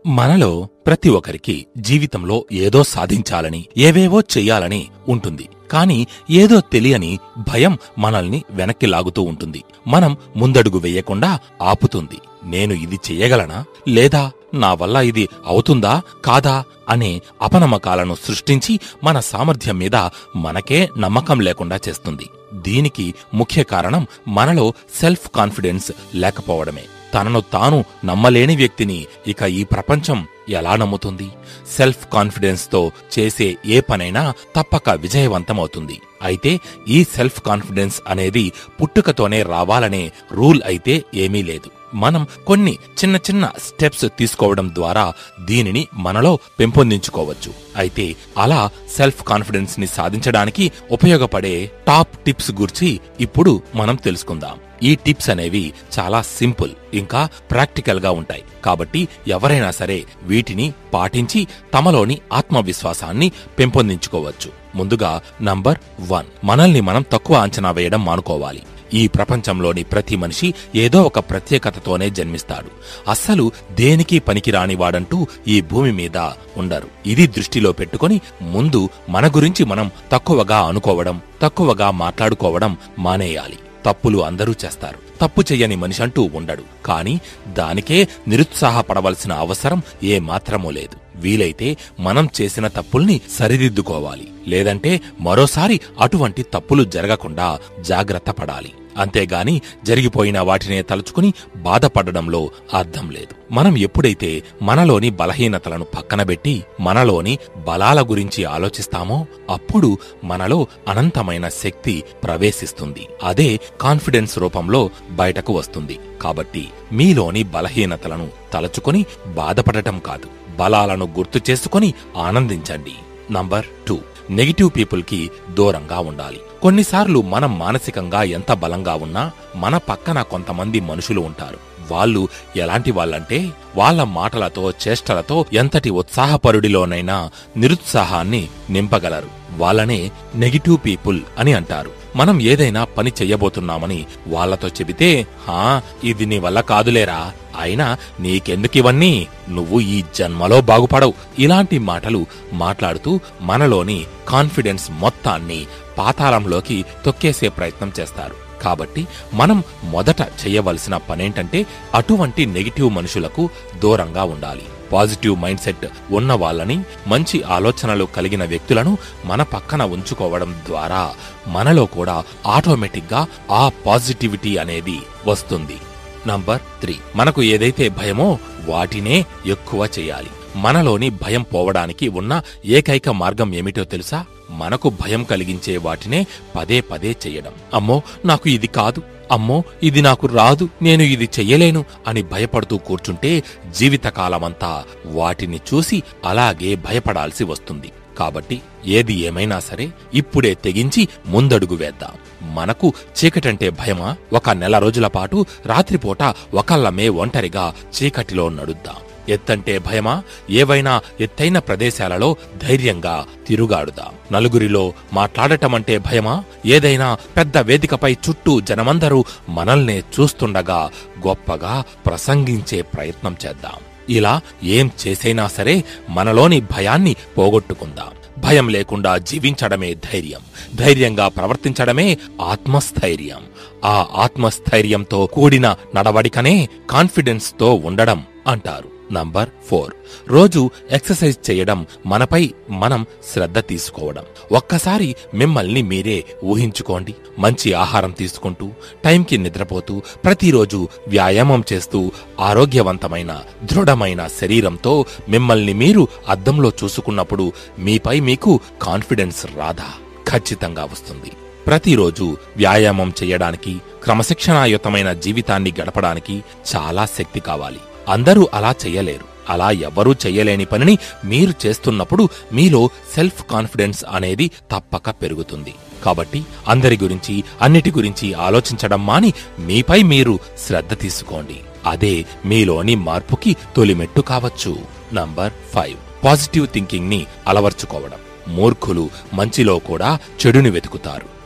మనలో ప్రతి ఒక్కరికి జీవితంలో ఏదో సాధించాలని ఏవేవో చెయ్యాలని ఉంటుంది కాని ఏదో తెలియని భయం మనల్ని వెనక్కి లాగుతూ ఉంటుంది మనం ముందడుగు వెయ్యకుండా ఆపుతుంది నేను ఇది చెయ్యగలనా లేదా నా వల్ల ఇది అవుతుందా కాదా అనే అపనమ్మకాలను సృష్టించి మన సామర్థ్యం మీద మనకే నమ్మకం లేకుండా చేస్తుంది దీనికి ముఖ్య కారణం మనలో సెల్ఫ్ కాన్ఫిడెన్స్ లేకపోవడమే తనను తాను నమ్మలేని వ్యక్తిని ఇక ఈ ప్రపంచం ఎలా నమ్ముతుంది సెల్ఫ్ కాన్ఫిడెన్స్ తో చేసే ఏ పనైనా తప్పక విజయవంతమవుతుంది అయితే ఈ సెల్ఫ్ కాన్ఫిడెన్స్ అనేది పుట్టుకతోనే రావాలనే రూల్ అయితే ఏమీ లేదు మనం కొన్ని చిన్న చిన్న స్టెప్స్ తీసుకోవడం ద్వారా దీనిని మనలో పెంపొందించుకోవచ్చు అయితే అలా సెల్ఫ్ కాన్ఫిడెన్స్ ని సాధించడానికి ఉపయోగపడే టాప్ టిప్స్ గురించి ఇప్పుడు మనం తెలుసుకుందాం ఈ టిప్స్ అనేవి చాలా సింపుల్ ఇంకా ప్రాక్టికల్ గా ఉంటాయి కాబట్టి ఎవరైనా సరే వీటిని పాటించి తమలోని ఆత్మవిశ్వాసాన్ని పెంపొందించుకోవచ్చు ముందుగా నంబర్ వన్ మనల్ని మనం తక్కువ అంచనా వేయడం మానుకోవాలి ఈ ప్రపంచంలోని ప్రతి మనిషి ఏదో ఒక ప్రత్యేకతతోనే జన్మిస్తాడు అస్సలు దేనికి పనికిరాని వాడంటూ ఈ భూమి మీద ఉండరు ఇది దృష్టిలో పెట్టుకొని ముందు మన గురించి మనం తక్కువగా అనుకోవడం తక్కువగా మాట్లాడుకోవడం మానేయాలి తప్పులు అందరూ చేస్తారు తప్పు చెయ్యని మనిషి అంటూ ఉండడు కాని దానికే నిరుత్సాహపడవలసిన అవసరం ఏ మాత్రమూ లేదు వీలైతే మనం చేసిన తప్పుల్ని సరిదిద్దుకోవాలి లేదంటే మరోసారి అటువంటి తప్పులు జరగకుండా జాగ్రత్త పడాలి అంతేగాని జరిగిపోయిన వాటినే తలుచుకుని బాధపడడంలో అర్థం లేదు మనం ఎప్పుడైతే మనలోని బలహీనతలను పక్కనబెట్టి మనలోని బలాల గురించి ఆలోచిస్తామో అప్పుడు మనలో అనంతమైన శక్తి ప్రవేశిస్తుంది అదే కాన్ఫిడెన్స్ రూపంలో బయటకు వస్తుంది కాబట్టి మీలోని బలహీనతలను తలచుకొని బాధపడటం కాదు బలాలను గుర్తు చేసుకొని ఆనందించండి నంబర్ టూ నెగిటివ్ పీపుల్ కి దూరంగా ఉండాలి కొన్నిసార్లు మనం మానసికంగా ఎంత బలంగా ఉన్నా మన పక్కన కొంతమంది మనుషులు ఉంటారు వాళ్ళు ఎలాంటి వాళ్ళంటే వాళ్ళ మాటలతో చేష్టలతో ఎంతటి ఉత్సాహపరుడిలోనైనా నిరుత్సాహాన్ని నింపగలరు వాళ్ళనే నెగిటివ్ పీపుల్ అని అంటారు మనం ఏదైనా పని చెయ్యబోతున్నామని వాళ్ళతో చెబితే హా ఇది నీ వల్ల కాదులేరా అయినా నీకెందుకివన్నీ నువ్వు ఈ జన్మలో బాగుపడవు ఇలాంటి మాటలు మాట్లాడుతూ మనలోని కాన్ఫిడెన్స్ మొత్తాన్ని పాతాళంలోకి తొక్కేసే ప్రయత్నం చేస్తారు కాబట్టి మనం మొదట చేయవలసిన పనేంటంటే అటువంటి నెగిటివ్ మనుషులకు దూరంగా ఉండాలి పాజిటివ్ మైండ్ సెట్ ఉన్న వాళ్ళని మంచి ఆలోచనలు కలిగిన వ్యక్తులను మన పక్కన ఉంచుకోవడం ద్వారా మనలో కూడా ఆటోమేటిక్గా ఆ పాజిటివిటీ అనేది వస్తుంది నంబర్ త్రీ మనకు ఏదైతే భయమో వాటినే ఎక్కువ చేయాలి మనలోని భయం పోవడానికి ఉన్న ఏకైక మార్గం ఏమిటో తెలుసా మనకు భయం కలిగించే వాటినే పదే పదే చెయ్యడం అమ్మో నాకు ఇది కాదు అమ్మో ఇది నాకు రాదు నేను ఇది చెయ్యలేను అని భయపడుతూ కూర్చుంటే జీవితకాలమంతా వాటిని చూసి అలాగే భయపడాల్సి వస్తుంది కాబట్టి ఏది ఏమైనా సరే ఇప్పుడే తెగించి ముందడుగు వేద్దాం మనకు చీకటంటే భయమా ఒక నెల రోజుల పాటు రాత్రిపూట ఒకళ్ళమే ఒంటరిగా చీకటిలో నడుద్దాం ఎత్తంటే భయమా ఏవైనా ఎత్తైన ప్రదేశాలలో ధైర్యంగా తిరుగాడుదాం నలుగురిలో మాట్లాడటమంటే భయమా ఏదైనా పెద్ద వేదికపై చుట్టూ జనమందరూ మనల్నే చూస్తుండగా గొప్పగా ప్రసంగించే ప్రయత్నం చేద్దాం ఇలా ఏం చేసైనా సరే మనలోని భయాన్ని పోగొట్టుకుందాం భయం లేకుండా జీవించడమే ధైర్యం ధైర్యంగా ప్రవర్తించడమే ఆత్మస్థైర్యం ఆ ఆత్మస్థైర్యంతో కూడిన నడవడికనే కాన్ఫిడెన్స్ తో ఉండడం అంటారు నంబర్ ఫోర్ రోజు ఎక్సర్సైజ్ చేయడం మనపై మనం శ్రద్ధ తీసుకోవడం ఒక్కసారి మిమ్మల్ని మీరే ఊహించుకోండి మంచి ఆహారం తీసుకుంటూ టైంకి నిద్రపోతూ ప్రతిరోజు వ్యాయామం చేస్తూ ఆరోగ్యవంతమైన దృఢమైన శరీరంతో మిమ్మల్ని మీరు అద్దంలో చూసుకున్నప్పుడు మీపై మీకు కాన్ఫిడెన్స్ రాదా ఖచ్చితంగా వస్తుంది ప్రతిరోజు వ్యాయామం చేయడానికి క్రమశిక్షణాయుతమైన జీవితాన్ని గడపడానికి చాలా శక్తి కావాలి అందరూ అలా చెయ్యలేరు అలా ఎవరూ చెయ్యలేని పనిని మీరు చేస్తున్నప్పుడు మీలో సెల్ఫ్ కాన్ఫిడెన్స్ అనేది తప్పక పెరుగుతుంది కాబట్టి అందరి గురించి అన్నిటి గురించి ఆలోచించడం మాని మీపై మీరు శ్రద్ధ తీసుకోండి అదే మీలోని మార్పుకి తొలిమెట్టు కావచ్చు నంబర్ ఫైవ్ పాజిటివ్ థింకింగ్ ని అలవర్చుకోవడం మూర్ఖులు మంచిలో కూడా చెడుని వెతుకుతారు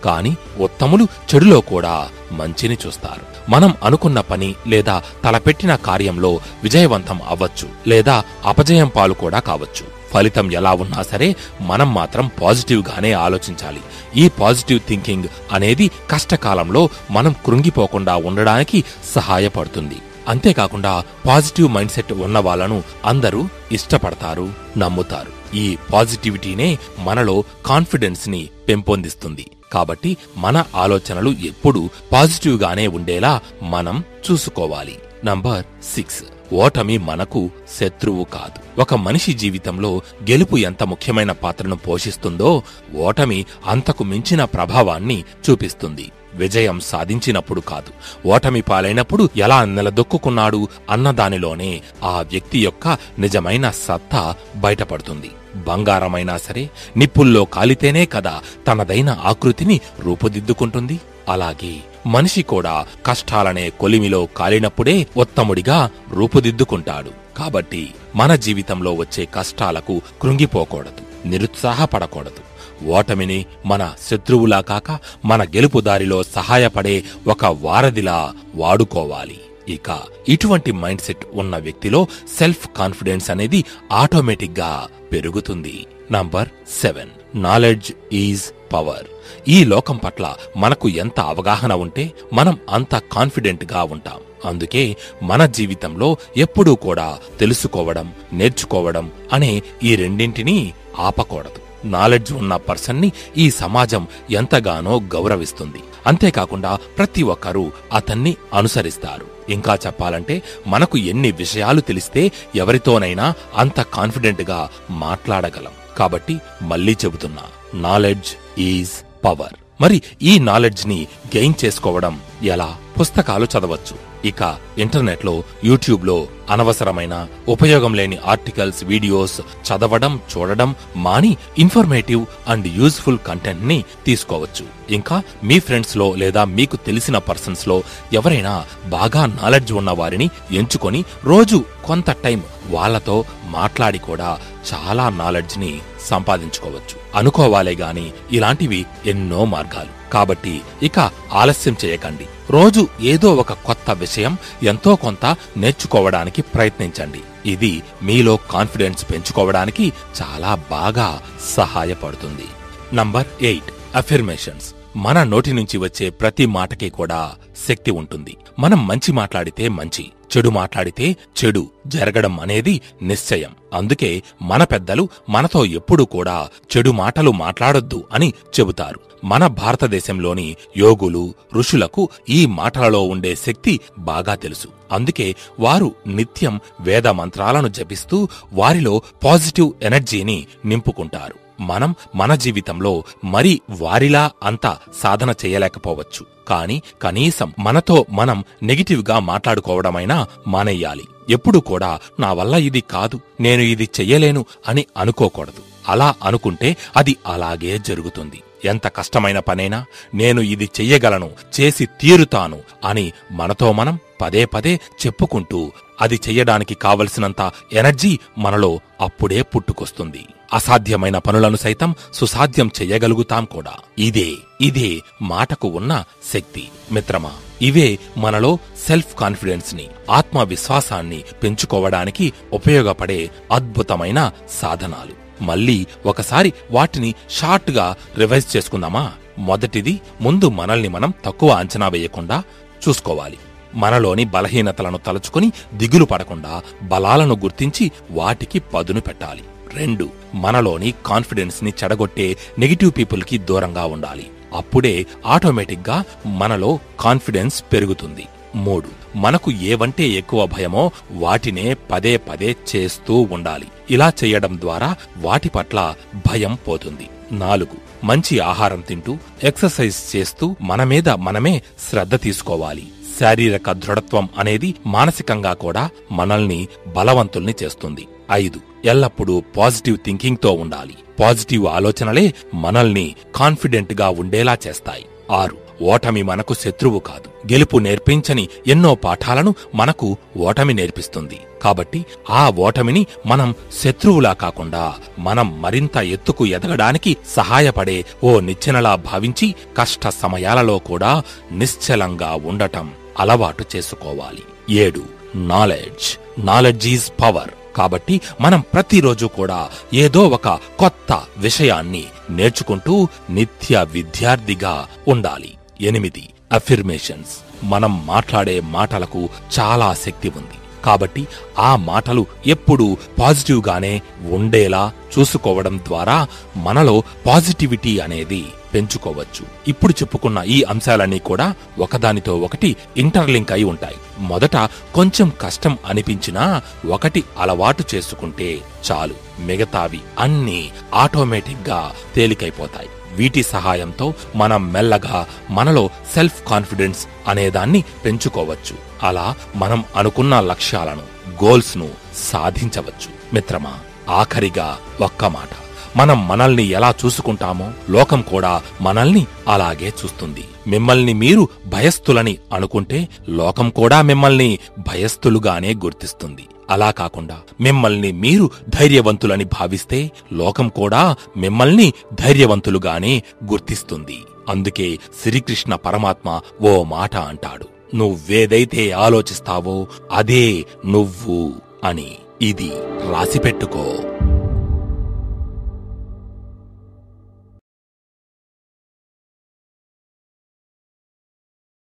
కాని ఉత్తములు చెడులో కూడా మంచిని చూస్తారు మనం అనుకున్న పని లేదా తలపెట్టిన కార్యంలో విజయవంతం అవ్వచ్చు లేదా అపజయం పాలు కూడా కావచ్చు ఫలితం ఎలా ఉన్నా సరే మనం మాత్రం పాజిటివ్ గానే ఆలోచించాలి ఈ పాజిటివ్ థింకింగ్ అనేది కష్టకాలంలో మనం కృంగిపోకుండా ఉండడానికి సహాయపడుతుంది అంతేకాకుండా పాజిటివ్ మైండ్ సెట్ ఉన్న వాళ్ళను అందరూ ఇష్టపడతారు నమ్ముతారు ఈ పాజిటివిటీనే మనలో కాన్ఫిడెన్స్ ని పెంపొందిస్తుంది కాబట్టి మన ఆలోచనలు ఎప్పుడూ పాజిటివ్ గానే ఉండేలా మనం చూసుకోవాలి నంబర్ సిక్స్ ఓటమి మనకు శత్రువు కాదు ఒక మనిషి జీవితంలో గెలుపు ఎంత ముఖ్యమైన పాత్రను పోషిస్తుందో ఓటమి అంతకు మించిన ప్రభావాన్ని చూపిస్తుంది విజయం సాధించినప్పుడు కాదు ఓటమి పాలైనప్పుడు ఎలా నిలదొక్కున్నాడు అన్న దానిలోనే ఆ వ్యక్తి యొక్క నిజమైన సత్తా బయటపడుతుంది బంగారమైనా సరే నిప్పుల్లో కాలితేనే కదా తనదైన ఆకృతిని రూపుదిద్దుకుంటుంది అలాగే మనిషి కూడా కష్టాలనే కొలిమిలో కాలినప్పుడే ఉత్తముడిగా రూపుదిద్దుకుంటాడు కాబట్టి మన జీవితంలో వచ్చే కష్టాలకు కృంగిపోకూడదు నిరుత్సాహపడకూడదు ఓటమిని మన శత్రువులా కాక మన గెలుపు దారిలో సహాయపడే ఒక వారధిలా వాడుకోవాలి ఇక ఇటువంటి మైండ్ సెట్ ఉన్న వ్యక్తిలో సెల్ఫ్ కాన్ఫిడెన్స్ అనేది ఆటోమేటిక్ గా పెరుగుతుంది number seven knowledge is power ఈ లోకం పట్ల మనకు ఎంత అవగాహన ఉంటే మనం అంత కాన్ఫిడెంట్ గా ఉంటాం అందుకే మన జీవితంలో ఎప్పుడూ కూడా తెలుసుకోవడం నేర్చుకోవడం అనే ఈ రెండింటినీ ఆపకూడదు నాలెడ్జ్ ఉన్న పర్సన్ ని ఈ సమాజం ఎంతగానో గౌరవిస్తుంది అంతేకాకుండా ప్రతి ఒక్కరూ అతన్ని అనుసరిస్తారు ఇంకా చెప్పాలంటే మనకు ఎన్ని విషయాలు తెలిస్తే ఎవరితోనైనా అంత కాన్ఫిడెంట్ గా మాట్లాడగలం కాబట్టి మళ్ళీ చెబుతున్నా నాలెడ్జ్ ఈజ్ పవర్ మరి ఈ నాలెడ్జ్ ని గెయిన్ చేసుకోవడం ఎలా పుస్తకాలు చదవచ్చు ఇక ఇంటర్నెట్ లో యూట్యూబ్ లో అనవసరమైన ఉపయోగం లేని ఆర్టికల్స్ వీడియోస్ చదవడం చూడడం మాని ఇన్ఫర్మేటివ్ అండ్ యూజ్ఫుల్ కంటెంట్ ని తీసుకోవచ్చు ఇంకా మీ ఫ్రెండ్స్ లో లేదా మీకు తెలిసిన పర్సన్స్ లో ఎవరైనా బాగా నాలెడ్జ్ ఉన్న వారిని ఎంచుకొని రోజు కొంత టైం వాళ్ళతో మాట్లాడి కూడా చాలా నాలెడ్జ్ ని సంపాదించుకోవచ్చు అనుకోవాలే గాని ఇలాంటివి ఎన్నో మార్గాలు కాబట్టి ఇక ఆలస్యం చేయకండి రోజు ఏదో ఒక కొత్త విషయం ఎంతో కొంత నేర్చుకోవడానికి ప్రయత్నించండి ఇది మీలో కాన్ఫిడెన్స్ పెంచుకోవడానికి చాలా బాగా సహాయపడుతుంది నంబర్ ఎయిట్ అఫిర్మేషన్స్ మన నోటి నుంచి వచ్చే ప్రతి మాటకి కూడా శక్తి ఉంటుంది మనం మంచి మాట్లాడితే మంచి చెడు మాట్లాడితే చెడు జరగడం అనేది నిశ్చయం అందుకే మన పెద్దలు మనతో ఎప్పుడూ కూడా చెడు మాటలు మాట్లాడొద్దు అని చెబుతారు మన భారతదేశంలోని యోగులు ఋషులకు ఈ మాటలలో ఉండే శక్తి బాగా తెలుసు అందుకే వారు నిత్యం వేద మంత్రాలను జపిస్తూ వారిలో పాజిటివ్ ఎనర్జీని నింపుకుంటారు మనం మన జీవితంలో మరి వారిలా అంత సాధన చేయలేకపోవచ్చు కాని కనీసం మనతో మనం నెగిటివ్ గా మాట్లాడుకోవడమైనా మానేయాలి ఎప్పుడు కూడా నా వల్ల ఇది కాదు నేను ఇది చెయ్యలేను అని అనుకోకూడదు అలా అనుకుంటే అది అలాగే జరుగుతుంది ఎంత కష్టమైన పనైనా నేను ఇది చెయ్యగలను చేసి తీరుతాను అని మనతో మనం పదే పదే చెప్పుకుంటూ అది చెయ్యడానికి కావలసినంత ఎనర్జీ మనలో అప్పుడే పుట్టుకొస్తుంది అసాధ్యమైన పనులను సైతం సుసాధ్యం చెయ్యగలుగుతాం కూడా ఇదే ఇదే మాటకు ఉన్న శక్తి మిత్రమా ఇవే మనలో సెల్ఫ్ కాన్ఫిడెన్స్ ని ఆత్మవిశ్వాసాన్ని పెంచుకోవడానికి ఉపయోగపడే అద్భుతమైన సాధనాలు మళ్ళీ ఒకసారి వాటిని షార్ట్ గా రివైజ్ చేసుకుందామా మొదటిది ముందు మనల్ని మనం తక్కువ అంచనా వేయకుండా చూసుకోవాలి మనలోని బలహీనతలను తలుచుకుని దిగులు పడకుండా బలాలను గుర్తించి వాటికి పదును పెట్టాలి రెండు మనలోని కాన్ఫిడెన్స్ ని చెడగొట్టే నెగిటివ్ పీపుల్ కి దూరంగా ఉండాలి అప్పుడే ఆటోమేటిక్ గా మనలో కాన్ఫిడెన్స్ పెరుగుతుంది మూడు మనకు ఏవంటే ఎక్కువ భయమో వాటినే పదే పదే చేస్తూ ఉండాలి ఇలా చేయడం ద్వారా వాటి పట్ల భయం పోతుంది నాలుగు మంచి ఆహారం తింటూ ఎక్సర్సైజ్ చేస్తూ మన మీద మనమే శ్రద్ధ తీసుకోవాలి శారీరక దృఢత్వం అనేది మానసికంగా కూడా మనల్ని బలవంతుల్ని చేస్తుంది ఐదు ఎల్లప్పుడూ పాజిటివ్ థింకింగ్ తో ఉండాలి పాజిటివ్ ఆలోచనలే మనల్ని కాన్ఫిడెంట్ గా ఉండేలా చేస్తాయి ఆరు ఓటమి మనకు శత్రువు కాదు గెలుపు నేర్పించని ఎన్నో పాఠాలను మనకు ఓటమి నేర్పిస్తుంది కాబట్టి ఆ ఓటమిని మనం శత్రువులా కాకుండా మనం మరింత ఎత్తుకు ఎదగడానికి సహాయపడే ఓ నిచ్చెనలా భావించి కష్ట సమయాలలో కూడా నిశ్చలంగా ఉండటం అలవాటు చేసుకోవాలి ఏడు నాలెడ్జ్ నాలెడ్జ్ ఈజ్ పవర్ కాబట్టి మనం ప్రతిరోజు కూడా ఏదో ఒక కొత్త విషయాన్ని నేర్చుకుంటూ నిత్య విద్యార్థిగా ఉండాలి ఎనిమిది అఫిర్మేషన్స్ మనం మాట్లాడే మాటలకు చాలా శక్తి ఉంది కాబట్టి ఆ మాటలు ఎప్పుడూ పాజిటివ్గానే ఉండేలా చూసుకోవడం ద్వారా మనలో పాజిటివిటీ అనేది పెంచుకోవచ్చు ఇప్పుడు చెప్పుకున్న ఈ అంశాలన్నీ కూడా ఒకదానితో ఒకటి ఇంటర్లింక్ అయి ఉంటాయి మొదట కొంచెం కష్టం అనిపించినా ఒకటి అలవాటు చేసుకుంటే చాలు మిగతావి అన్నీ ఆటోమేటిక్గా తేలికైపోతాయి వీటి సహాయంతో మనం మెల్లగా మనలో సెల్ఫ్ కాన్ఫిడెన్స్ అనేదాన్ని పెంచుకోవచ్చు అలా మనం అనుకున్న లక్ష్యాలను గోల్స్ ను సాధించవచ్చు మిత్రమా ఆఖరిగా ఒక్క మాట మనం మనల్ని ఎలా చూసుకుంటామో లోకం కూడా మనల్ని అలాగే చూస్తుంది మిమ్మల్ని మీరు భయస్థులని అనుకుంటే లోకం కూడా మిమ్మల్ని భయస్థులుగానే గుర్తిస్తుంది అలా కాకుండా మిమ్మల్ని మీరు ధైర్యవంతులని భావిస్తే లోకం కూడా మిమ్మల్ని ధైర్యవంతులుగానే గుర్తిస్తుంది అందుకే శ్రీకృష్ణ పరమాత్మ ఓ మాట అంటాడు నువ్వేదైతే ఆలోచిస్తావో అదే నువ్వు అని ఇది రాసిపెట్టుకో